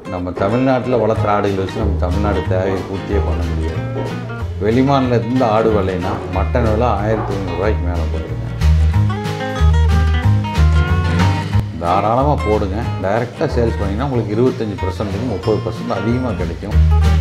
நம்ம தமிழ்நாட்டில் வளர்த்துற ஆடுகளை வச்சு நம்ம தமிழ்நாடு தேவையை பூர்த்தியே பண்ண முடியாது வெளிமாநிலத்துலேருந்து ஆடு விலைனா மட்டன் விலை ஆயிரத்தி ஐநூறுரூவாய்க்கு மேலே போயிடுங்க தாராளமாக போடுங்க டைரெக்டாக சேல்ஸ் பண்ணிங்கன்னா உங்களுக்கு இருபத்தஞ்சி பர்சன்ட்டுக்கு முப்பது பர்சன்ட் அதிகமாக கிடைக்கும்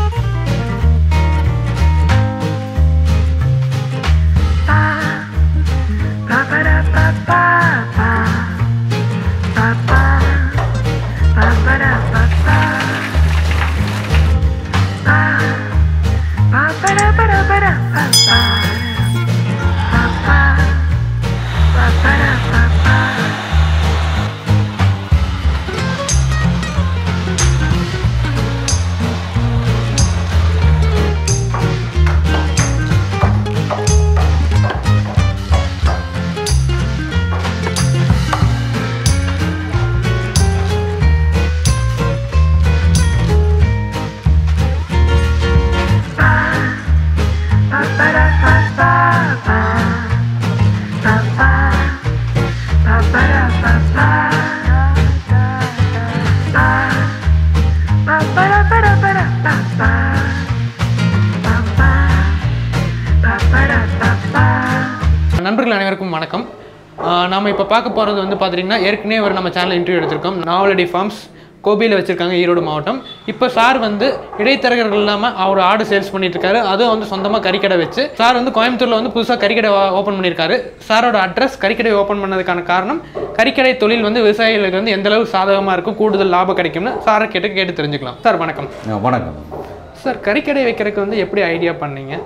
நண்பர்கள் அனைவருக்கும் வணக்கம் ஆஹ் நாம இப்போ பார்க்க போகிறது வந்து பார்த்துட்டிங்கன்னா ஏற்கனவே ஒரு நம்ம சேனல் இன்டர்வியூ எடுத்திருக்கோம் நாவலடி ஃபார்ம்ஸ் கோபியில் வச்சுருக்காங்க ஈரோடு மாவட்டம் இப்போ சார் வந்து இடைத்தரகர்கள் இல்லாமல் அவர் ஆடு சேல்ஸ் பண்ணிட்டு இருக்காரு அதுவும் வந்து சொந்தமாக கறிக்கடை வச்சு சார் வந்து கோயம்புத்தூரில் வந்து புதுசாக கறிக்கடை ஓப்பன் பண்ணியிருக்காரு சாரோட அட்ரஸ் கறிக்கடை ஓப்பன் பண்ணதுக்கான காரணம் கறிக்கடை தொழில் வந்து விவசாயிகளுக்கு வந்து எந்த அளவுக்கு சாதகமாக இருக்கும் கூடுதல் லாபம் கிடைக்கும்னு சாரை கேட்டு கேட்டு தெரிஞ்சுக்கலாம் சார் வணக்கம் ஆ, வணக்கம் சார் கறிக்கடை வைக்கிறதுக்கு வந்து எப்படி ஐடியா பண்ணீங்க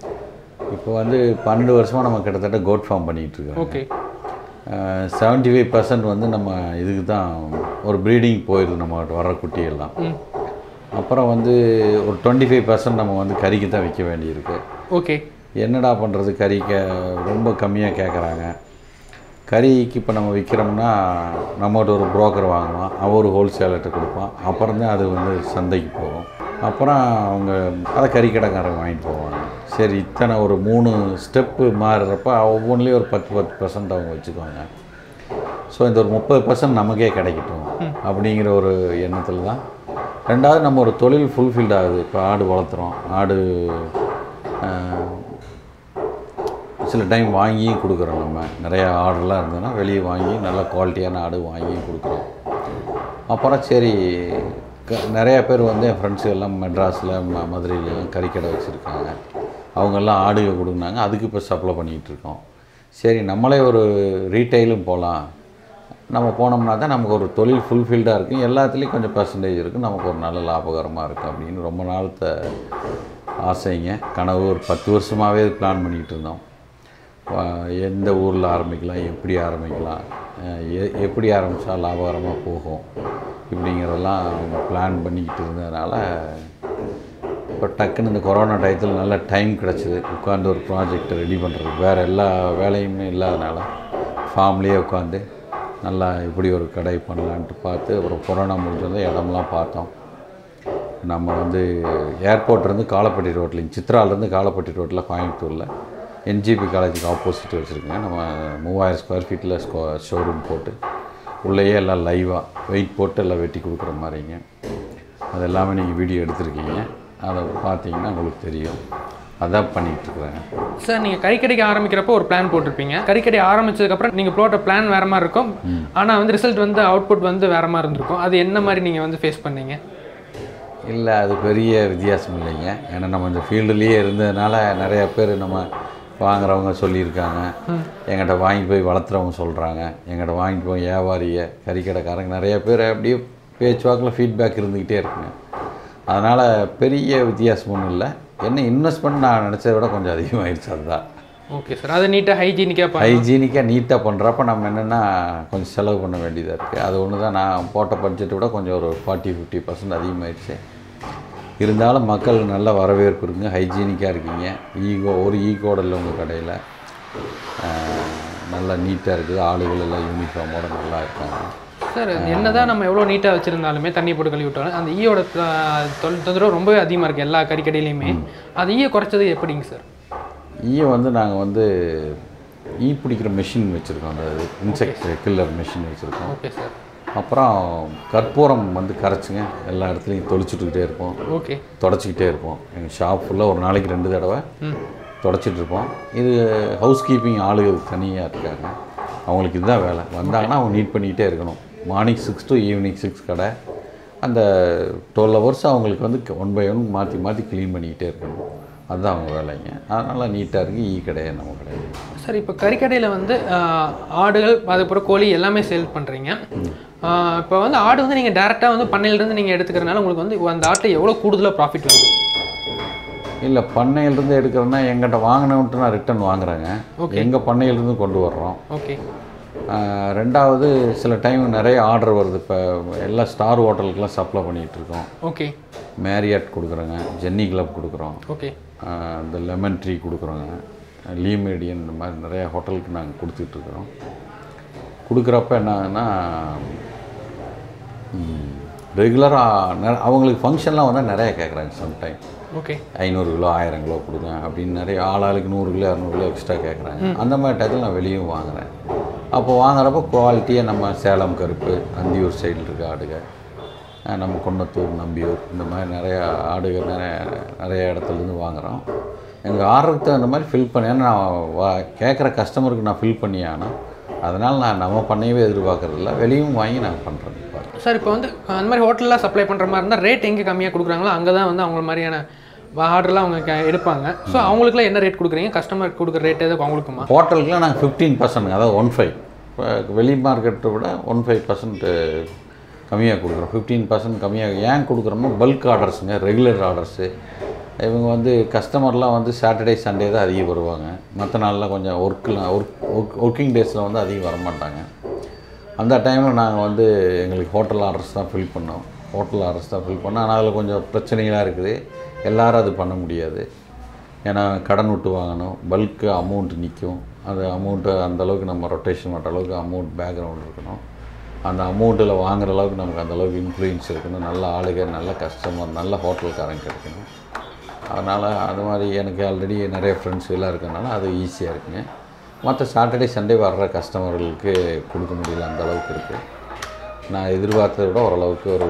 இப்போ வந்து பன்னெண்டு வருஷமாக நம்ம கிட்டத்தட்ட கோட் ஃபார்ம் பண்ணிகிட்டு இருக்கோம் ஓகே செவன்ட்டி ஃபைவ் பர்சன்ட் வந்து நம்ம இதுக்கு தான் ஒரு ப்ரீடிங் போயிடுது நம்ம வர குட்டியெல்லாம் ம் அப்புறம் வந்து ஒரு டுவெண்ட்டி ஃபைவ் பர்சன்ட் நம்ம வந்து கறிக்கு தான் விற்க வேண்டியிருக்கு ஓகே என்னடா பண்ணுறது கறிக்க ரொம்ப கம்மியாக கேட்குறாங்க கறிக்கு இப்போ நம்ம விற்கிறோம்னா நம்மகிட்ட ஒரு புரோக்கர் வாங்குவான் அவன் ஒரு ஹோல்சேலர்கிட்ட கொடுப்பான் அப்புறம் தான் அது வந்து சந்தைக்கு போகும் அப்புறம் அவங்க அதை கறிக்கடைக்காரங்க வாங்கிட்டு போவாங்க சரி இத்தனை ஒரு மூணு ஸ்டெப்பு மாறுறப்ப ஒவ்வொன்றிலையும் ஒரு பத்து பத்து பர்சன்ட் அவங்க வச்சுக்குவாங்க ஸோ இந்த ஒரு முப்பது பர்சன்ட் நமக்கே கிடைக்கட்டும் அப்படிங்கிற ஒரு எண்ணத்தில் தான் ரெண்டாவது நம்ம ஒரு தொழில் ஃபுல்ஃபில்ட் ஆகுது இப்போ ஆடு வளர்த்துறோம் ஆடு ஆஹ், சில டைம் வாங்கியும் கொடுக்குறோம் நம்ம நிறையா ஆர்டர்லாம் இருந்ததுன்னா வெளியே வாங்கி நல்ல குவாலிட்டியான ஆடு வாங்கியும் கொடுக்குறோம் அப்புறம் சரி க நிறைய பேர் வந்து என் ஃப்ரெண்ட்ஸு எல்லாம் மெட்ராஸில் ம மதுரையிலையும் கறிக்கடை வச்சுருக்காங்க அவங்கெல்லாம் ஆடுக கொடுக்குனாங்க அதுக்கு இப்போ சப்ளை பண்ணிகிட்டு இருக்கோம் சரி நம்மளே ஒரு ரீட்டைலும் போகலாம் நம்ம போனோம்னா தான் நமக்கு ஒரு தொழில் ஃபுல்ஃபில்டாக இருக்கும் எல்லாத்துலேயும் கொஞ்சம் பர்சன்டேஜ் இருக்கும் நமக்கு ஒரு நல்ல லாபகரமாக இருக்கும் அப்படின்னு ரொம்ப நாளத்த ஆசைங்க கனவு ஒரு பத்து வருஷமாகவே பிளான் பண்ணிக்கிட்டு இருந்தோம் வா- எந்த ஊரில் ஆரம்பிக்கலாம் எப்படி ஆரம்பிக்கலாம் அஹ் எ- எப்படி ஆரம்பித்தா லாபகரமாக போகும் இப்படிங்கிறதெல்லாம் அவங்க பிளான் பண்ணிக்கிட்டு இருந்ததுனால இப்போ டக்குன்னு இந்த கொரோனா டயத்தில் நல்ல டைம் கிடச்சிது உட்காந்து ஒரு ப்ராஜெக்டை ரெடி பண்ணுறது வேறு எல்லா வேலையுமே இல்லாதனால ஃபார்ம்லேயே உட்காந்து நல்லா இப்படி ஒரு கடை பண்ணலான்ட்டு பார்த்து அப்புறம் கொரோனா முடிஞ்சது இடம்லாம் பார்த்தோம் நம்ம வந்து ஏர்போர்ட்லேருந்து காலப்பட்டி ரோட்டில் சித்ராலேருந்து காலப்பட்டி ரோட்டில் கோயம்புத்தூரில் என்ஜிபி காலேஜுக்கு ஆப்போசிட் வச்சுருக்கேங்க நம்ம மூவாயிரம் ஸ்கொயர் ஃபீட்டில் ஸ்கொ ஷோரூம் போட்டு உள்ளேயே எல்லாம் லைவாக வெயிட் போட்டு எல்லாம் வெட்டி கொடுக்குற மாதிரிங்க அது எல்லாமே நீங்கள் வீடியோ எடுத்திருக்கீங்க அதை பார்த்தீங்கன்னா உங்களுக்கு தெரியும் அதான் பண்ணிகிட்ருக்குறேன் சார் நீங்கள் கறிக்கடைக்கு ஆரம்பிக்கிறப்போ ஒரு பிளான் போட்டிருப்பீங்க கறிக்கடை ஆரம்பிச்சதுக்கப்புறம் நீங்கள் போட்ட பிளான் வேற மாதிரி இருக்கும் ஆனால் வந்து ரிசல்ட் வந்து அவுட்புட் வந்து வேற மாதிரி இருந்திருக்கும் அது என்ன மாதிரி நீங்கள் வந்து ஃபேஸ் பண்ணீங்க இல்லை அது பெரிய வித்தியாசம் இல்லைங்க ஏன்னா நம்ம இந்த ஃபீல்டுலேயே இருந்ததுனால நிறைய பேர் நம்ம வாங்குறவங்க சொல்லியிருக்காங்க எங்கிட்ட வாங்கி போய் வளர்த்துறவங்க சொல்கிறாங்க எங்கிட்ட வாங்கிட்டு போய் வியாபாரிய கறிக்கடைக்காரங்க நிறைய பேர் அப்படியே பேச்சுவாக்கில் ஃபீட்பேக் இருந்துக்கிட்டே இருக்குங்க அதனால் பெரிய வித்தியாசம் ஒன்றும் இல்லை என்ன இன்வெஸ்ட்மெண்ட் நான் நினச்சதை விட கொஞ்சம் அதிகமாகிடுச்சு அதுதான் ஓகே சார் அது நீட்டாக ஹைஜீனிக்காக பண்ண ஹைஜீனிக்காக நீட்டாக பண்ணுறப்ப நம்ம என்னென்னா கொஞ்சம் செலவு பண்ண வேண்டியதாக இருக்குது அது ஒன்று தான் நான் போட்ட பட்ஜெட்டை விட கொஞ்சம் ஒரு ஃபார்ட்டி ஃபிஃப்டி பர்சன்ட் அதிகமாகிடுச்சு இருந்தாலும் மக்கள் நல்ல வரவேற்பு இருக்குங்க ஹைஜீனிக்காக இருக்கீங்க ஈகோ ஒரு ஈகோட இல்லை உங்கள் கடையில் நல்லா நீட்டாக இருக்குது ஆளுகள் எல்லாம் யூனிஃபார்மோட நல்லா இருக்காங்க சார் என்னதான் நம்ம எவ்வளோ நீட்டாக வச்சிருந்தாலுமே தண்ணி போட்டு கழுவி விட்டாலும் அந்த ஈயோட த- தொல் தொந்தரவு ரொம்பவே அதிகமாக இருக்குது எல்லா கறிக்கடையிலையுமே அது ஈயை குறைச்சது எப்படிங்க சார் ஈயை வந்து நாங்கள் வந்து ஈ பிடிக்கிற மெஷின் வச்சுருக்கோம் அந்த இன்செக்ட் கில்லர் மெஷின் வச்சுருக்கோம் ஓகே சார் அப்புறம் கற்பூரம் வந்து கரைச்சிங்க எல்லா இடத்துலையும் தொளிச்சுட்டுக்கிட்டே இருப்போம் ஓகே தொடச்சிக்கிட்டே இருப்போம் எங்கள் ஷாப் ஃபுல்லாக ஒரு நாளைக்கு ரெண்டு தடவை ம் தொடச்சிட்டு இருப்போம் இது ஹவுஸ் கீப்பிங் ஆளுங்க தனியாக இருக்காங்க அவங்களுக்கு இதுதான் வேலை வந்தாங்கன்னா அவங்க நீட் பண்ணிக்கிட்டே இருக்கணும் morning six to evening six கடை அந்த டுவெல் ஹவர்ஸ் அவங்களுக்கு வந்து ஒன் பை ஒன் மாற்றி மாற்றி க்ளீன் பண்ணிக்கிட்டே இருக்கணும் அதுதான் அவங்க வேலைங்க அதனால் நீட்டாக இருக்குது ஈ கிடையாது நம்ம கிடையாது சார் இப்போ கறிக்கடையில் வந்து ஆஹ், ஆடுகள் அதுக்கப்புறம் கோழி எல்லாமே சேல் பண்ணுறீங்க இப்போ வந்து ஆடு வந்து நீங்கள் டேரெக்டாக வந்து பண்ணையிலேருந்து நீங்கள் எடுத்துக்கிறனால உங்களுக்கு வந்து அந்த ஆட்டில் எவ்வளோ கூடுதலாக ப்ராஃபிட் வருது இல்லை பண்ணையிலேருந்து எடுக்கிறோன்னா எங்கிட்ட வாங்கினவன்ட்டு நான் ரிட்டர்ன் வாங்குறேங்க எங்கள் பண்ணையிலேருந்து கொண்டு வர்றோம் ஓகே ஆஹ் ரெண்டாவது சில டைம் நிறைய ஆர்டர் வருது இப்போ எல்லா ஸ்டார் ஹோட்டலுக்கெல்லாம் சப்ளை பண்ணிகிட்டு இருக்கோம் ஓகே மேரியாட் கொடுக்குறோங்க ஜென்னி கிளப் கொடுக்குறோம் ஓகே ஆஹ் இந்த லெமன் ட்ரீ கொடுக்குறோங்க லீ மீடியன் இந்த மாதிரி நிறைய ஹோட்டலுக்கு நாங்கள் கொடுத்துட்ருக்குறோம் கொடுக்குறப்ப என்ன ஆகுதுன்னா ரெகுலராக அவங்களுக்கு ஃபங்க்ஷன்லாம் வந்தால் நிறைய கேட்குறாங்க சம்டைம் ஓகே ஐநூறு கிலோ ஆயிரம் கிலோ கொடுங்க அப்படின்னு நிறைய ஆளாளுக்கு நூறு கிலோ இரநூறு கிலோ எக்ஸ்ட்ரா கேட்குறாங்க அந்த மாதிரி டயத்தில் நான் வெளியும் வாங்குறேன் அப்போ வாங்குறப்ப குவாலிட்டியாக நம்ம சேலம் கருப்பு அந்தியூர் சைடில் இருக்க ஆடுக அஹ் நம்ம குன்னத்தூர் நம்பியூர் இந்த மாதிரி நிறைய ஆடுகள் நிறைய நிறைய இடத்துலேருந்து வாங்குகிறோம் எங்கள் ஆர்டருக்கு தகுந்த மாதிரி ஃபில் பண்ணி ஏன்னா நான் வா கேட்குற கஸ்டமருக்கு நான் ஃபில் பண்ணி ஆனால் அதனால் நான் நம்ம பண்ணையவே எதிர்பார்க்கறதில்ல வெளியும் வாங்கி நான் பண்ணுறேன் இப்போ சார் இப்போ வந்து அந்த மாதிரி ஹோட்டலில் சப்ளை பண்ணுற மாதிரி இருந்தால் ரேட் எங்கே கம்மியாக கொடுக்குறாங்களோ அங்கே தான் வந்து அவங்க மாதிரியான ஆர்டர்லாம் அவங்க க- எடுப்பாங்க ஸோ அவங்களுக்குலாம் என்ன ரேட் கொடுக்குறீங்க கஸ்டமருக்கு கொடுக்குற ரேட் எதுவும் அவங்களுக்குமா ஹோட்டலுக்குலாம் நாங்கள் ஃபிஃப்டீன் பர்சன்ட் அதாவது ஒன் ஃபைவ் வெளி மார்க்கெட்டை விட ஒன் ஃபைவ் பர்சன்ட் கம்மியாக கொடுக்குறோம் ஃபிஃப்டீன் பர்சன்ட் கம்மியாக ஏன் கொடுக்குறோம்னா பல்க் ஆர்டர்ஸுங்க ரெகுலர் ஆர்டர்ஸு இவங்க வந்து கஸ்டமர்லாம் வந்து சாட்டர்டே சண்டே தான் அதிகம் வருவாங்க மற்ற நாள்லாம் கொஞ்சம் ஒர்க்கெலாம் ஒர்க் ஒர்க் ஒர்க்கிங் டேஸில் வந்து அதிகம் வர மாட்டாங்க அந்த டைமில் நாங்கள் வந்து எங்களுக்கு ஹோட்டல் ஆர்டர்ஸ் தான் ஃபில் பண்ணோம் ஹோட்டல் ஆர்டர்ஸ் தான் ஃபில் பண்ணோம் ஆனால் அதில் கொஞ்சம் பிரச்சனைகளாக இருக்குது எல்லாரும் அது பண்ண முடியாது ஏன்னா கடன் விட்டு வாங்கணும் பல்க்கு அமௌண்ட் நிற்கும் அந்த அமௌண்ட்டு அந்தளவுக்கு நம்ம ரொட்டேஷன் பண்ணுற அளவுக்கு அமௌண்ட் பேக்ரவுண்ட் இருக்கணும் அந்த அமௌண்ட்டில் வாங்குற அளவுக்கு நமக்கு அந்த அளவுக்கு இன்ஃப்ளூயன்ஸ் இருக்கணும் நல்ல ஆளுங்க நல்ல கஸ்டமர் நல்ல ஹோட்டல்காரங்க கிடைக்கணும் அதனால் அது மாதிரி எனக்கு ஆல்ரெடி நிறைய ஃப்ரெண்ட்ஸ் எல்லாம் இருக்கறனால அது ஈஸியாக இருக்குங்க மற்ற சாட்டர்டே சண்டே வர்ற கஸ்டமர்களுக்கு கொடுக்க முடியல அந்த அளவுக்கு இருக்குது நான் எதிர்பார்த்ததை விட ஓரளவுக்கு ஒரு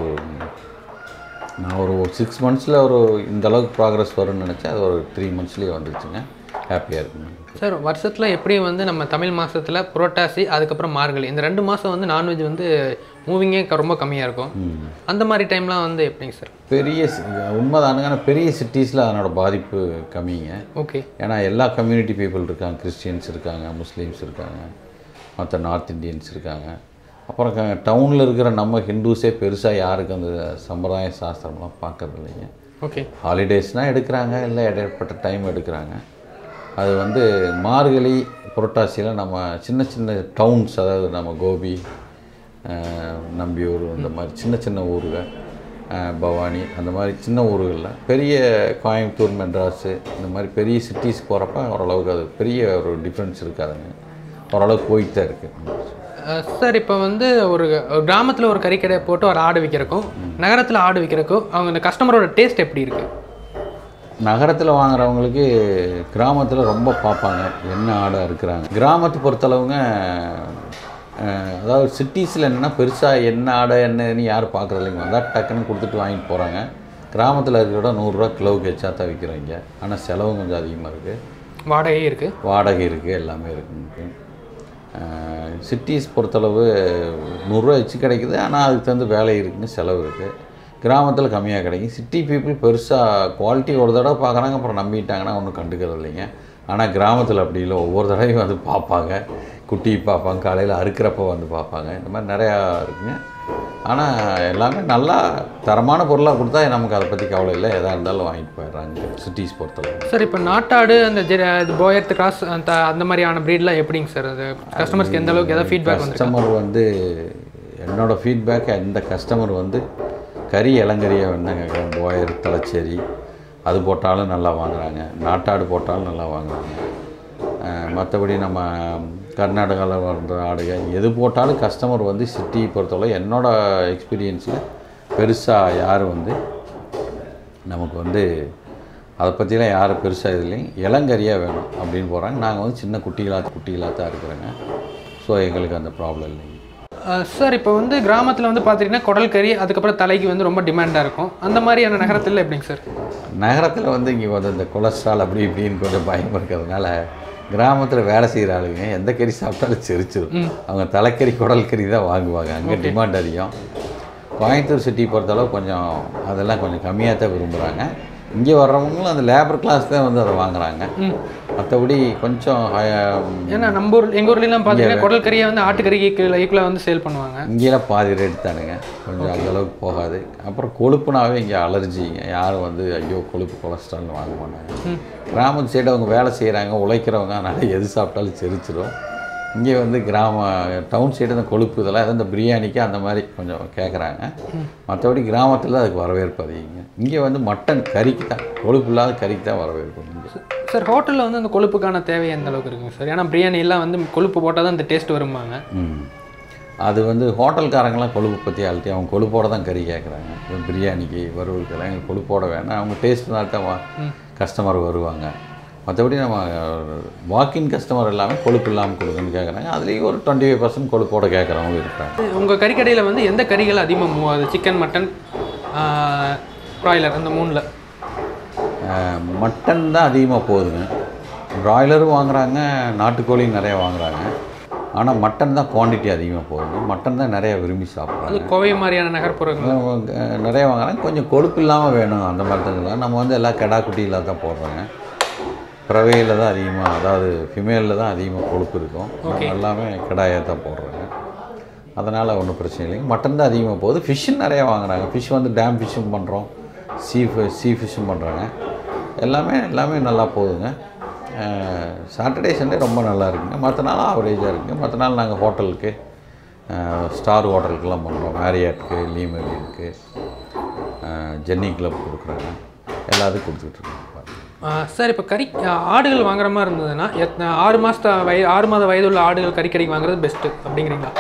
நான் ஒரு சிக்ஸ் மந்த்ஸில் ஒரு இந்த அளவுக்கு ப்ராக்ரஸ் வரும்னு நினச்சேன் அது ஒரு த்ரீ மந்த்ஸ்லேயே வந்துருச்சுங்க ஹாப்பியாக இருக்குங்க சார் வருஷத்தில் எப்படி வந்து நம்ம தமிழ் மாதத்தில் புரோட்டாசி அதுக்கப்புறம் மார்கழி இந்த ரெண்டு மாதம் வந்து நான்வெஜ் வந்து மூவிங்கே ரொம்ப கம்மியாக இருக்கும் அந்த மாதிரி டைம்லாம் வந்து எப்படிங்க சார் பெரிய சி- உண்மைதானுங்க ஆனால் பெரிய சிட்டிஸில் அதனோட பாதிப்பு கம்மிங்க ஓகே ஏன்னா எல்லா கம்யூனிட்டி பீப்புள் இருக்காங்க கிறிஸ்டியன்ஸ் இருக்காங்க முஸ்லீம்ஸ் இருக்காங்க மற்ற நார்த் இந்தியன்ஸ் இருக்காங்க அப்புறம் டவுனில் இருக்கிற நம்ம ஹிந்துஸே பெருசாக யாருக்கும் அந்த சம்பிரதாய சாஸ்திரம்லாம் பார்க்கறது இல்லைங்க ஓகே ஹாலிடேஸ்னால் எடுக்கிறாங்க இல்லை இடைப்பட்ட டைம் எடுக்கிறாங்க அது வந்து மார்கழி புரட்டாசியில் நம்ம சின்ன சின்ன டவுன்ஸ் அதாவது நம்ம கோபி அஹ், நம்பியூர் இந்த மாதிரி சின்ன சின்ன ஊர்கள் அஹ், பவானி அந்த மாதிரி சின்ன ஊர்களில் பெரிய கோயம்புத்தூர் மெட்ராஸு இந்த மாதிரி பெரிய சிட்டிஸ் போகிறப்ப ஓரளவுக்கு அது பெரிய ஒரு டிஃப்ரென்ஸ் இருக்காதுங்க ஓரளவுக்கு போயிட்டு தான் இருக்குது சார் இப்போ வந்து ஒரு கிராமத்தில் ஒரு கறிக்கடை போட்டு ஒரு ஆடு விற்கிறக்கும் நகரத்தில் ஆடு விற்கிறக்கும் அவங்க இந்த கஸ்டமரோட டேஸ்ட் எப்படி இருக்குது நகரத்தில் வாங்குறவங்களுக்கு கிராமத்தில் ரொம்ப பார்ப்பாங்க என்ன ஆடாக இருக்கிறாங்க கிராமத்தை பொறுத்தளவுங்க அஹ், அதாவது சிட்டிஸில் என்னென்னா பெருசாக என்ன ஆடை என்னன்னு யாரும் பார்க்குறது இல்லைங்க வந்தால் டக்குன்னு கொடுத்துட்டு வாங்கிட்டு போகிறாங்க கிராமத்தில் இருக்கிற நூறுரூவா கிலோவுக்கு எச்சா தான் விற்கிறாங்க ஆனால் செலவு கொஞ்சம் அதிகமாக இருக்குது வாடகையே இருக்குது வாடகை இருக்குது எல்லாமே இருக்குது சிட்டிஸ் பொறுத்தளவு நூறுரூவா வச்சு கிடைக்குது ஆனால் அதுக்கு தகுந்த வேலை இருக்குன்னு செலவு இருக்குது கிராமத்தில் கம்மியாக கிடைக்கும் சிட்டி பீப்புள் பெருசாக குவாலிட்டி ஒரு தடவை பார்க்குறாங்க அப்புறம் நம்பிட்டாங்கன்னா ஒன்றும் கண்டுக்கிறது இல்லைங்க ஆனால் கிராமத்தில் அப்படி இல்லை ஒவ்வொரு தடவையும் வந்து பார்ப்பாங்க குட்டி பார்ப்பாங்க காலையில் அறுக்கிறப்ப வந்து பார்ப்பாங்க இந்த மாதிரி நிறையா இருக்குங்க ஆனால் எல்லாமே நல்லா தரமான பொருளாக கொடுத்தா நமக்கு அதை பற்றி கவலை இல்லை எதாக இருந்தாலும் வாங்கிட்டு போயிடுறாங்க சிட்டிஸ் பொறுத்தளவு சார் இப்போ நாட்டாடு அந்த ஜெ இது போயர்த்து கிராஸ் அந்த அந்த மாதிரியான ப்ரீட்லாம் எப்படிங்க சார் அது கஸ்டமர்ஸ்க்கு எந்த அளவுக்கு ஏதாவது ஃபீட்பேக் வந்து கஸ்டமர் வந்து என்னோட ஃபீட்பேக் இந்த கஸ்டமர் வந்து கறி இளங்கறியை வேணா கேட்குறேன் போயர் தலைச்சேரி அது போட்டாலும் நல்லா வாங்குறாங்க நாட்டாடு போட்டாலும் நல்லா வாங்குறாங்க மற்றபடி நம்ம கர்நாடகாவில் வர்ற ஆடுக எது போட்டாலும் கஸ்டமர் வந்து சிட்டி பொறுத்தவரை என்னோட எக்ஸ்பீரியன்ஸில் பெருசாக யாரும் வந்து நமக்கு வந்து அதை பற்றிலாம் யாரும் பெருசாக இது இல்லைங்க இளங்கரியாக வேணும் அப்படின்னு போகிறாங்க நாங்கள் வந்து சின்ன குட்டிகளாக குட்டிகளாக தான் இருக்கிறோங்க ஸோ எங்களுக்கு அந்த ப்ராப்ளம் இல்லைங்க சார் இப்போ வந்து கிராமத்தில் வந்து பார்த்தீங்கன்னா குடல் கறி அதுக்கப்புறம் தலைக்கு வந்து ரொம்ப டிமாண்டாக இருக்கும் அந்த மாதிரியான நகரத்தில் எப்படிங்க சார் நகரத்தில் வந்து இங்கே வந்து இந்த கொலஸ்ட்ரால் அப்படி இப்படின்னு கொஞ்சம் பயம் இருக்கிறதுனால கிராமத்தில் வேலை செய்கிற ஆளுங்க எந்த கறி சாப்பிட்டாலும் செரிச்சிடும் அவங்க தலைக்கறி குடல் கறி தான் வாங்குவாங்க அங்கே டிமாண்ட் அதிகம் கோயம்புத்தூர் சிட்டி பொறுத்தளவு கொஞ்சம் அதெல்லாம் கொஞ்சம் கம்மியாக தான் விரும்புகிறாங்க இங்கே வர்றவங்களும் அந்த லேபர் கிளாஸ் தான் வந்து அதை வாங்குறாங்க மற்றபடி கொஞ்சம் ஹை- ஏன்னா நம்ம ஊர் எங்கள் ஊர்லாம் பார்த்தீங்கன்னா குடல் கறியை வந்து ஆட்டுக்கறிக்கு ஈக்குவலாக வந்து சேல் பண்ணுவாங்க இங்கேலாம் பாதி ரேட் தானுங்க கொஞ்சம் அந்த அளவுக்கு போகாது அப்புறம் கொழுப்புனாவே இங்கே அலர்ஜிங்க யாரும் வந்து ஐயோ கொழுப்பு கொலஸ்ட்ரால்னு வாங்க மாட்டாங்க கிராமத்து சைடு அவங்க வேலை செய்கிறாங்க உழைக்கிறவங்க அதனால் எது சாப்பிட்டாலும் செரிச்சிடும் இங்கே வந்து கிராம டவுன் சைடு இந்த கொழுப்பு இதெல்லாம் ஏதோ இந்த பிரியாணிக்கு அந்த மாதிரி கொஞ்சம் கேட்குறாங்க மற்றபடி கிராமத்தில் அதுக்கு வரவேற்பு அதிகங்க இங்கே வந்து மட்டன் கறிக்கு தான் கொழுப்பு இல்லாத கறிக்கு தான் வரவேற்பு இங்கே சார் ஹோட்டலில் வந்து அந்த கொழுப்புக்கான தேவை எந்த அளவுக்கு இருக்குங்க சார் ஏன்னா பிரியாணிலாம் வந்து கொழுப்பு போட்டால் தான் அந்த டேஸ்ட் வரும்பாங்க ம் அது வந்து ஹோட்டல்காரங்களாம் கொழுப்பு பற்றி அழுத்தி அவங்க கொழுப்போட தான் கறி கேட்குறாங்க இப்போ பிரியாணிக்கு வறுவலுக்கெல்லாம் எங்களுக்கு கொழுப்போட வேணாம் அவங்க டேஸ்ட் தான் வா கஸ்டமர் வருவாங்க மற்றபடி நம்ம வாக்கின் கஸ்டமர் எல்லாமே கொழுப்பு இல்லாமல் கொடுக்குன்னு கேட்குறாங்க அதுலேயும் ஒரு டுவெண்ட்டி ஃபைவ் பர்சன்ட் கொழுப்போட கேட்குறவங்க இருக்காங்க உங்கள் கறிக்கடையில் வந்து எந்த கறிகள் அதிகமாக மூவ் ஆகுது சிக்கன் மட்டன் ப்ராய்லர் அந்த மூணில் மட்டன் தான் அதிகமாக போகுதுங்க ப்ராய்லரும் வாங்குறாங்க நாட்டுக்கோழியும் நிறைய வாங்குறாங்க ஆனால் மட்டன் தான் குவான்டிட்டி அதிகமாக போகுது மட்டன் தான் நிறைய விரும்பி சாப்பிட்றாங்க அது கோவை மாதிரியான நகர்ப்புறங்கள் அஹ் நிறைய வாங்குறாங்க கொஞ்சம் கொழுப்பு இல்லாமல் வேணும் அந்த மாதிரி தான் சொல்லுவாங்க. நம்ம வந்து எல்லாம் கெடா குட்டியில் தான் போடுறோங்க பிறவையில் தான் அதிகமாக அதாவது ஃபிமேலில் தான் அதிகமாக கொழுப்பு இருக்கும் நம்ம எல்லாமே கிடாயாக தான் போடுறாங்க அதனால் ஒன்றும் பிரச்சனை இல்லைங்க மட்டன் தான் அதிகமாக போகுது ஃபிஷ்ஷும் நிறைய வாங்குறாங்க ஃபிஷ் வந்து டேம் ஃபிஷ்ஷும் பண்ணுறோம் சீ சீ ஃபிஷ்ஷும் பண்ணுறாங்க எல்லாமே எல்லாமே நல்லா போகுதுங்க சாட்டர்டே சண்டே ரொம்ப நல்லா இருக்குங்க மற்ற நாள் ஆவரேஜாக இருக்குங்க மற்ற நாள் நாங்கள் ஹோட்டலுக்கு ஸ்டார் ஹோட்டலுக்கெல்லாம் பண்ணுறோம் மேரியாட்டுக்கு லீமெரியுக்கு ஜென்னி கிளப் கொடுக்குறாங்க எல்லாத்துக்கும் கொடுத்துட்ருக்கோம் சார் இப்போ கறி ஆஹ் ஆடுகள் வாங்குற மாதிரி இருந்ததுன்னா எத்தனை ஆறு மாதத்த வய ஆறு மாத வயதுள்ள ஆடுகள் கறிக்கடைக்கு வாங்குறது பெஸ்ட்டு அப்படிங்கிறீங்களா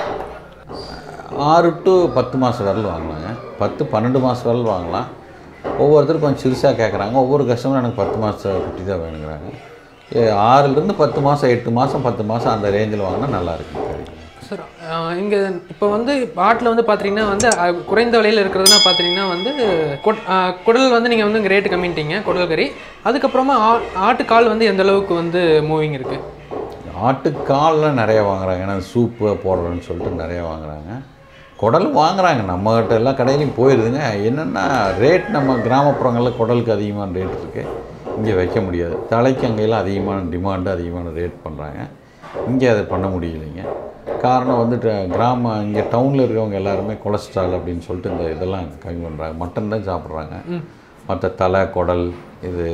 ஆறு டு பத்து மாதம் விரல் வாங்கலாங்க பத்து பன்னெண்டு மாதம் விரல் வாங்கலாம் ஒவ்வொருத்தரும் கொஞ்சம் சிறுசாக கேட்குறாங்க ஒவ்வொரு கஸ்டமரும் எனக்கு பத்து மாத குட்டி தான் வேணுங்கிறாங்க ஏ, ஆறுலேருந்து பத்து மாதம் எட்டு மாதம் பத்து மாதம் அந்த ரேஞ்சில் வாங்கினா நல்லா இருக்கும் கறி சார் இங்கே இப்போ வந்து ஆட்டில் வந்து பார்த்தீங்கன்னா வந்து அஹ், குறைந்த விலையில் இருக்கிறதுனா பார்த்தீங்கன்னா வந்து கொட்- ஆஹ், குடல் வந்து நீங்கள் வந்து இங்கே ரேட்டு கம்மிட்டீங்க குடல் கறி அதுக்கப்புறமா ஆ ஆட்டுக்கால் வந்து எந்த அளவுக்கு வந்து மூவிங் இருக்குது ஆட்டுக்கால்லாம் நிறைய வாங்குறாங்க ஏன்னா சூப்பு போடுறேன்னு சொல்லிட்டு நிறைய வாங்குறாங்க குடலும் வாங்குறாங்க நம்மகிட்ட எல்லா கடையிலையும் போயிடுதுங்க என்னென்னா ரேட் நம்ம கிராமப்புறங்களில் குடலுக்கு அதிகமான ரேட் இருக்குது இங்கே வைக்க முடியாது தலைக்கு அங்கெல்லாம் அதிகமான டிமாண்டு அதிகமான ரேட் பண்ணுறாங்க இங்கே அதை பண்ண முடியலைங்க காரணம் வந்துட்டு கிராம இங்கே டவுனில் இருக்கவங்க எல்லாருமே கொலஸ்ட்ரால் அப்படின்னு சொல்லிட்டு இந்த இதெல்லாம் கம்மி பண்ணுறாங்க மட்டன் தான் சாப்பிட்றாங்க மற்ற தலை குடல் இது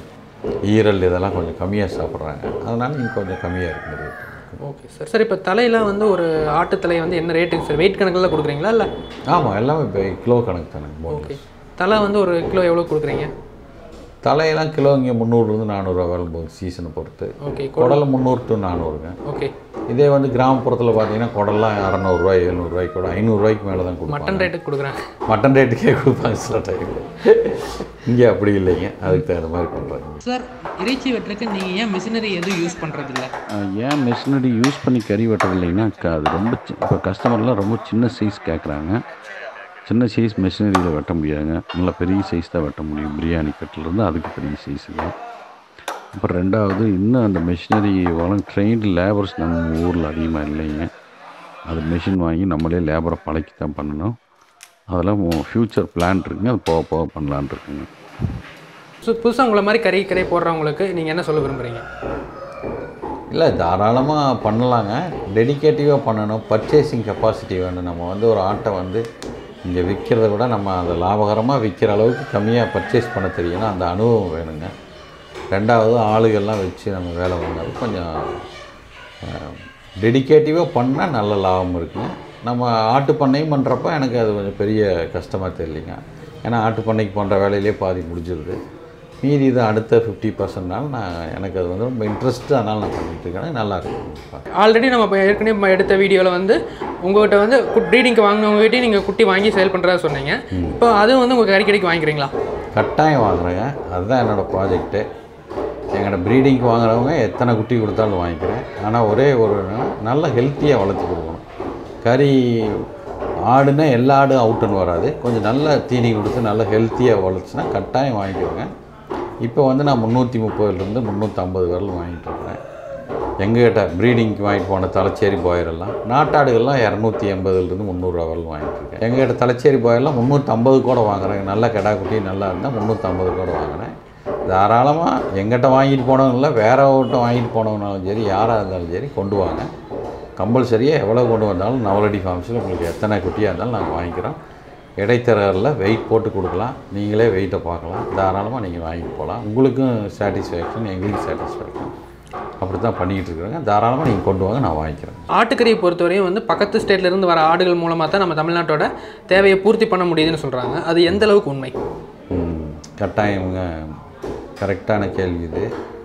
ஈரல் இதெல்லாம் கொஞ்சம் கம்மியாக சாப்பிட்றாங்க அதனால இங்கே கொஞ்சம் கம்மியாக இருக்குது ரேட் ஓகே சார் சார் இப்போ தலையெல்லாம் வந்து ஒரு ஆட்டு தலை வந்து என்ன ரேட்டுங்க சார் வெயிட் கணக்கில் கொடுக்குறீங்களா இல்லை ஆமாம் எல்லாமே இப்போ கிலோ கணக்கு தானே boneless. ஓகே தலை வந்து ஒரு கிலோ எவ்வளோ கொடுக்குறீங்க தலையெல்லாம் கிலோ இங்கே முந்நூறுலேருந்து நானூறுரூவா வேலை போகுது சீசனை பொறுத்து ஓகே குடல் முந்நூறு டு நானூறுங்க ஓகே இதே வந்து கிராமப்புறத்தில் பார்த்தீங்கன்னா குடல்லாம் அறநூறுரூவா எழுநூறுவாய்க்கு கூட ஐநூறுரூவாய்க்கு மேலே தான் கொடுப்பாங்க மட்டன் ரேட்டுக்கு கொடுக்குறாங்க மட்டன் ரேட்டுக்கே கொடுப்பாங்க சில டைமில் இங்கே அப்படி இல்லைங்க அதுக்கு தகுந்த மாதிரி பண்ணுறாங்க சார் இறைச்சி வெட்டுறதுக்கு நீங்கள் ஏன் மிஷினரி எதுவும் யூஸ் பண்ணுறதில்ல ஏன் மிஷினரி யூஸ் பண்ணி கறி வெட்டுறதில்லைன்னா க- அது ரொம்ப சி- இப்போ கஸ்டமர்லாம் ரொம்ப சின்ன சைஸ் கேட்குறாங்க சின்ன சைஸ் மிஷினரியில் வெட்ட முடியாதுங்க நல்ல பெரிய சைஸ் தான் வெட்ட முடியும் பிரியாணி கட்டிலேருந்து அதுக்கு பெரிய சைஸுங்க அப்புறம் ரெண்டாவது இன்னும் அந்த மிஷினரி வளம் ட்ரெயின்டு லேபர்ஸ் நம்ம ஊரில் அதிகமாக இல்லைங்க அது மிஷின் வாங்கி நம்மளே லேபரை பழக்கி தான் பண்ணணும் அதெல்லாம் ஃப்யூச்சர் பிளான் இருக்குங்க அது போக போக பண்ணலான் இருக்குங்க ஸோ புதுசாக உங்களை மாதிரி கறி கறி போடுறவங்களுக்கு நீங்கள் என்ன சொல்ல விரும்புகிறீங்க இல்லை தாராளமாக பண்ணலாங்க டெடிகேட்டிவாக பண்ணணும் பர்ச்சேசிங் கெப்பாசிட்டி வேணும் நம்ம வந்து ஒரு ஆட்டை வந்து இங்கே விற்கிறத விட நம்ம அதை லாபகரமாக விற்கிற அளவுக்கு கம்மியாக பர்ச்சேஸ் பண்ண தெரியணும் அந்த அனுபவம் வேணுங்க ரெண்டாவது ஆளுகள்லாம் வச்சு நம்ம வேலை பண்ணது கொஞ்சம் டெடிகேட்டிவாக பண்ணால் நல்ல லாபம் இருக்குங்க நம்ம ஆட்டு பண்ணையும் பண்ணுறப்ப எனக்கு அது கொஞ்சம் பெரிய கஷ்டமாக தெரியலிங்க ஏன்னா ஆட்டு பண்ணைக்கு பண்ணுற வேலையிலே பாதி முடிஞ்சிருது மீதி இது அடுத்த ஃபிஃப்டி பர்சன்ட்னால நான் எனக்கு அது வந்து ரொம்ப இன்ட்ரெஸ்ட் அதனால் நான் பண்ணிகிட்டு இருக்கேன் நல்லா இருக்கு ஆல்ரெடி நம்ம இப்போ ஏற்கனவே நம்ம எடுத்த வீடியோவில் வந்து உங்கள்கிட்ட வந்து ப்ரீடிங்க்கு வாங்கினவங்ககிட்டயும் நீங்கள் குட்டி வாங்கி சேல் பண்ணுறதா சொன்னீங்க இப்போ அதுவும் வந்து உங்கள் கறி கடைக்கு வாங்கிக்கிறீங்களா கட்டாயம் வாங்குறேங்க அதுதான் என்னோடய ப்ராஜெக்ட்டு எங்களோட ப்ரீடிங்க்கு வாங்குறவங்க எத்தனை குட்டி கொடுத்தாலும் வாங்கிக்கிறேன் ஆனால் ஒரே ஒரு என்னன்னா, நல்ல ஹெல்த்தியாக வளர்த்து கொடுக்கணும் கறி ஆடுனா எல்லா ஆடும் அவுட்டுன்னு வராது கொஞ்சம் நல்ல தீனி கொடுத்து நல்ல ஹெல்த்தியாக வளர்த்துச்சுன்னா கட்டாயம் வாங்கிக்கோங்க இப்போ வந்து நான் முந்நூற்றி முப்பதுலேருந்து முந்நூற்றம்பது வரலும் வாங்கிட்டு இருக்கிறேன் எங்ககிட்ட ப்ரீடிங்க்கு வாங்கிட்டு போன தலைச்சேரி பாயரெல்லாம் நாட்டாடுகள்லாம் இரநூத்தி எண்பதுலேருந்து முந்நூறுரூவா வரலும் வாங்கிட்டு இருக்கேன் எங்ககிட்ட தலைச்சேரி பாயெல்லாம் முந்நூற்றம்பது கூட வாங்குறேன் நல்ல கிடா குட்டி நல்லா இருந்தால் முந்நூற்றம்பது கூட வாங்கினேன் தாராளமாக எங்கிட்ட வாங்கிட்டு போனவங்கள வேற ஒருத்த வாங்கிட்டு போனவங்கனாலும் சரி யாராக இருந்தாலும் சரி கொண்டு வாங்க கம்பல்சரியாக எவ்வளோ கொண்டு வந்தாலும் நவலடி ஃபார்ம்ஸில் உங்களுக்கு எத்தனை குட்டியாக இருந்தாலும் நாங்கள் வாங்கிக்கிறோம் இடைத்தரகரில் வெயிட் போட்டு கொடுக்கலாம் நீங்களே வெயிட்டை பார்க்கலாம் தாராளமாக நீங்கள் வாங்கிட்டு போகலாம் உங்களுக்கும் சாட்டிஸ்ஃபேக்ஷன் எங்களுக்கும் சாட்டிஸ்ஃபேக்ஷன் அப்படி தான் பண்ணிக்கிட்டு இருக்கிறோங்க தாராளமாக நீங்கள் கொண்டு வாங்க நான் வாங்கிக்கிறேன் ஆட்டுக்கறியை பொறுத்தவரையும் வந்து பக்கத்து ஸ்டேட்ல இருந்து வர ஆடுகள் மூலமாக தான் நம்ம தமிழ்நாட்டோட தேவையை பூர்த்தி பண்ண முடியுதுன்னு சொல்கிறாங்க அது எந்த அளவுக்கு உண்மை ம், கட்டாயம்ங்க கரெக்டான கேள்வி இது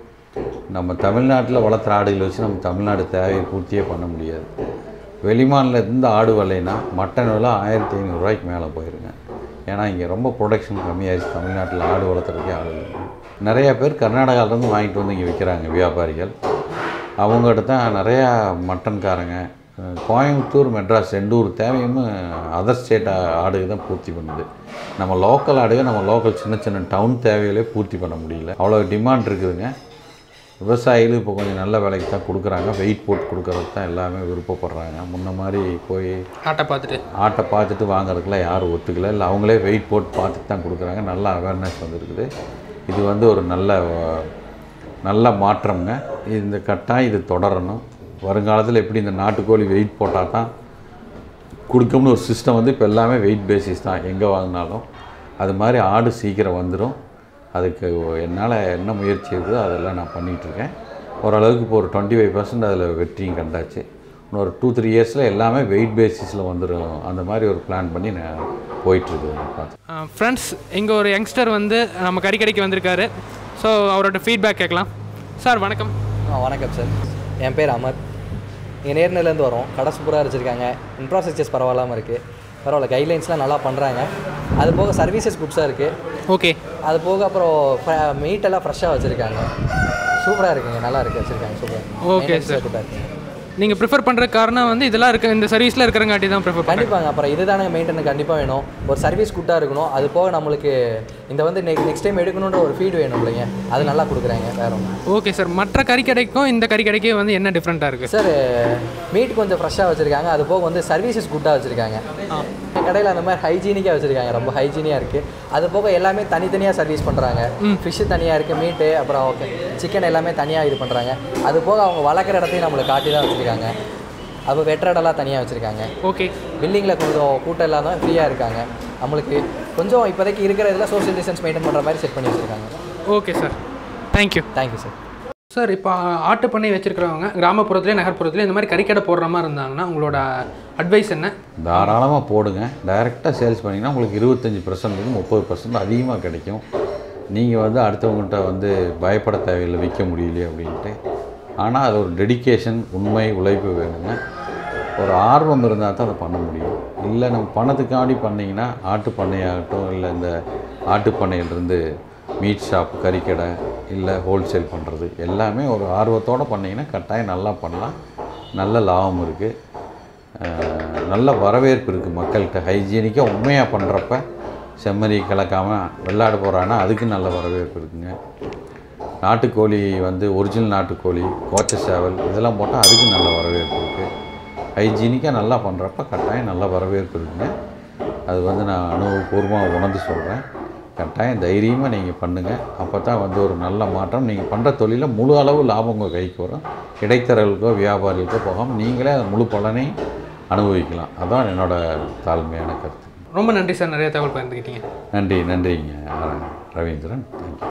நம்ம தமிழ்நாட்டில் வளர்த்துற ஆடுகளை வச்சு நம்ம தமிழ்நாடு தேவையை பூர்த்தியே பண்ண முடியாது வெளிமாநிலத்திலேருந்து ஆடு விலைனா மட்டன் விலை ஆயிரத்தி ஐநூறுரூவாய்க்கு மேலே போயிருங்க ஏன்னா இங்கே ரொம்ப ப்ரொடக்ஷன் கம்மியாகிடுச்சு தமிழ்நாட்டில் ஆடு வளர்த்துறதுக்கே ஆடு இல்லை நிறைய பேர் கர்நாடகாவிலேருந்து வாங்கிட்டு வந்து இங்கே விற்கிறாங்க வியாபாரிகள் அவங்ககிட்ட தான் நிறையா மட்டன்காரங்க அஹ், கோயம்புத்தூர் மெட்ராஸ் ரெண்டு ஊர் தேவையும் அதர் ஸ்டேட் ஆடுக தான் பூர்த்தி பண்ணுது நம்ம லோக்கல் ஆடுக நம்ம லோக்கல் சின்ன சின்ன டவுன் தேவைகளே பூர்த்தி பண்ண முடியல அவ்வளோ டிமாண்ட் இருக்குதுங்க விவசாயிகள் இப்போ கொஞ்சம் நல்ல விலைக்கு தான் கொடுக்குறாங்க வெயிட் போட்டு கொடுக்கறது தான் எல்லாமே விருப்பப்படுறாங்க முன்ன மாதிரி போய் ஆட்டை பார்த்துட்டு ஆட்டை பார்த்துட்டு வாங்குறதுக்குலாம் யாரும் ஒத்துக்கல இல்லை அவங்களே வெயிட் போட்டு பார்த்துட்டு தான் கொடுக்குறாங்க நல்ல அவேர்னஸ் வந்துருக்குது இது வந்து ஒரு நல்ல அஹ், நல்ல மாற்றம்ங்க இந்த கட்டாயம் இது தொடரணும் வருங்காலத்தில் எப்படி இந்த நாட்டுக்கோழி வெயிட் போட்டால் தான் கொடுக்கும்னு ஒரு சிஸ்டம் வந்து இப்போ எல்லாமே வெயிட் பேசிஸ் தான் எங்கே வாங்கினாலும் அது மாதிரி ஆடு சீக்கிரம் வந்துடும் அதுக்கு என்னால் என்ன முயற்சி இருக்குதோ அதெல்லாம் நான் பண்ணிகிட்ருக்கேன் ஓரளவுக்கு இப்போ ஒரு டுவெண்ட்டி ஃபைவ் பர்சன்ட் அதில் வெற்றியும் கண்டாச்சு இன்னொரு டூ த்ரீ இயர்ஸில் எல்லாமே வெயிட் பேசிஸில் வந்துடும் அந்த மாதிரி ஒரு பிளான் பண்ணி நான் போயிட்டுருக்கு பார்த்து ஃப்ரெண்ட்ஸ் இங்கே ஒரு யங்ஸ்டர் வந்து நம்ம கறிக்கடைக்கு வந்திருக்காரு ஸோ அவரோட ஃபீட்பேக் கேட்கலாம் சார் வணக்கம் ஆ வணக்கம் சார் என் பேர் அமர் இங்கே நேர்நிலேருந்து வரோம் கடை சூப்பராக வச்சுருக்காங்க இன்ஃப்ராஸ்ட்ரக்சர்ஸ் பரவாயில்லாமல் இருக்குது பரவாயில்ல கைட்லைன்ஸ்லாம் நல்லா பண்ணுறாங்க அது போக சர்வீசஸ் குட்ஸாக இருக்குது ஓகே அது போக அப்புறம் மீட் எல்லாம் ஃப்ரெஷ்ஷாக வச்சுருக்காங்க சூப்பராக இருக்குங்க நல்லா இருக்குது வச்சுருக்காங்க சூப்பர் Okay, sir. குட்டாக இருக்குங்க நீங்கள் ப்ரிஃபர் பண்ணுற காரணம் வந்து இதெல்லாம் இருக்க இந்த சர்வீஸில் இருக்கிறங்காட்டி தான் ப்ரிஃபர் பண்ணுறேன் கண்டிப்பாங்க அப்புறம் இதுதானே மெயின்டெனன் கண்டிப்பாக வேணும் ஒரு சர்வீஸ் குட்டாக இருக்கணும் அது போக நம்மளுக்கு இந்த வந்து நெக் நெக்ஸ்ட் டைம் எடுக்கணுன்ற ஒரு ஃபீட் வேணும் இல்லைங்க அது நல்லா கொடுக்குறாங்க வேற ஒன்று ஓகே சார் மற்ற கறிக்கடைக்கும் இந்த கறிக்கடைக்கும் வந்து என்ன டிஃப்ரெண்ட்டாக இருக்குது சார் மீட் கொஞ்சம் ஃப்ரெஷ்ஷாக வச்சுருக்காங்க அது போக வந்து சர்வீசஸ் குட்டாக வச்சுருக்காங்க கடையில் அந்த மாதிரி ஹைஜீனிக்காக வச்சுருக்காங்க ரொம்ப ஹைஜீனியாக இருக்குது அது போக எல்லாமே தனித்தனியாக சர்வீஸ் பண்ணுறாங்க ஃபிஷ்ஷு தனியாக இருக்குது மீட்டு அப்புறம் ஓகே சிக்கன் எல்லாமே தனியாக இது பண்ணுறாங்க அது போக அவங்க வளர்க்குற இடத்தையும் நம்மளுக்கு காட்டி தான் வச்சுருக்காங்க அப்போ வெட்டுற இடம்லாம் தனியாக வச்சுருக்காங்க ஓகே பில்டிங்கில் கொஞ்சம் கூட்டம் இல்லாமல் ஃப்ரீயாக இருக்காங்க நம்மளுக்கு கொஞ்சம் இப்போதைக்கு இருக்கிற இதில் சோஷியல் டிஸ்டன்ஸ் மெயின்டைன் பண்ணுற மாதிரி செட் பண்ணி வச்சுருக்காங்க okay sir thank you thank you sir sir இப்போ ஆட்டு பண்ணை வச்சிருக்கிறவங்க கிராமப்புறத்துலேயே நகர்ப்புறத்துலேயே இந்த மாதிரி கறிக்கடை போடுற மாதிரி இருந்தாங்கன்னா உங்களோட அட்வைஸ் என்ன தாராளமாக போடுங்க டைரெக்டாக சேல்ஸ் பண்ணிங்கன்னா உங்களுக்கு இருபத்தஞ்சி பர்சன்ட்லேருந்து முப்பது பர்சன்ட் அதிகமாக கிடைக்கும் நீங்கள் வந்து அடுத்தவங்கள்ட்ட வந்து பயப்பட தேவையில்லை விற்க முடியலையே அப்படின்ட்டு ஆனால் அது ஒரு டெடிகேஷன் உண்மை உழைப்பு வேணுங்க ஒரு ஆர்வம் இருந்தால் தான் அதை பண்ண முடியும் இல்லை நம்ம பணத்துக்காண்டி பண்ணிங்கன்னா ஆட்டு பண்ணையாகட்டும் இல்லை இந்த ஆட்டு பண்ணையிலேருந்து மீட் ஷாப் கறிக்கடை இல்லை ஹோல்சேல் பண்ணுறது எல்லாமே ஒரு ஆர்வத்தோடு பண்ணிங்கன்னா கட்டாயம் நல்லா பண்ணலாம் நல்ல லாபம் இருக்குது அஹ் நல்ல வரவேற்பு இருக்குது மக்கள்கிட்ட ஹைஜீனிக்காக உண்மையாக பண்ணுறப்ப செம்மறி கலக்காமல் வெள்ளாடு போகிறான்னா அதுக்கு நல்ல வரவேற்பு இருக்குங்க நாட்டுக்கோழி வந்து ஒரிஜினல் நாட்டுக்கோழி கோச்ச சேவல் இதெல்லாம் போட்டால் அதுக்கு நல்ல வரவேற்பு இருக்குது ஹைஜீனிக்காக நல்லா பண்ணுறப்ப கட்டாயம் நல்ல வரவேற்பு இருக்குங்க அது வந்து நான் அனுபவபூர்வமாக உணர்ந்து சொல்கிறேன் கட்டாயம் தைரியமாக நீங்கள் பண்ணுங்கள் அப்போ தான் வந்து ஒரு நல்ல மாற்றம் நீங்கள் பண்ணுற தொழிலில் முழு அளவு லாபம் உங்கள் கைக்கு வரும் இடைத்தரகளுக்கோ வியாபாரிகளுக்கோ போகாமல் நீங்களே அது முழு பலனையும் அனுபவிக்கலாம் அதான் என்னோட தாழ்மையான கருத்து ரொம்ப நன்றி சார் நிறைய தகவல் பகிர்ந்துக்கிட்டீங்க நன்றி நன்றிங்க ரவீந்திரன் தேங்க்யூ